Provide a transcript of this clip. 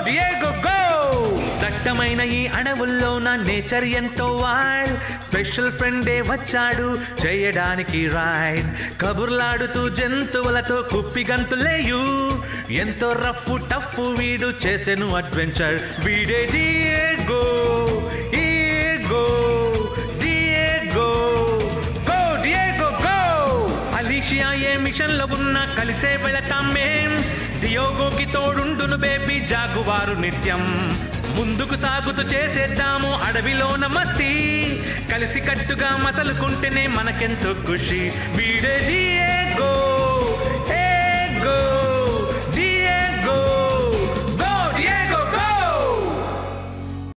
Diego go దట్టమైన ఈ అడవుల్లో నా నేచర్ ఎంతో వైల్డ్ స్పెషల్ ఫ్రెండే వచ్చాడు చేయడానికి రైడ్ కబుర్లాడుతూ జంతువులతో కుప్పి గంతులేయు ఎంతో రఫ్ టఫ్ వీడు చేసెను అడ్వెంచర్ వీడే Diego go Diego go Diego go Alicia ఏ మిషన్ లో ఉన్నా కలిసే వెళతాం మేం డియోగోకి తోడుండును బేబీ జాగువారు నిత్యం ముందుకు సాగుతూ చేసేద్దాము అడవిలోన మస్తి కలిసి కట్టుగా మసలుకుంటేనే మనకెంతో ఖుషి వీడే డియేగో ఏగో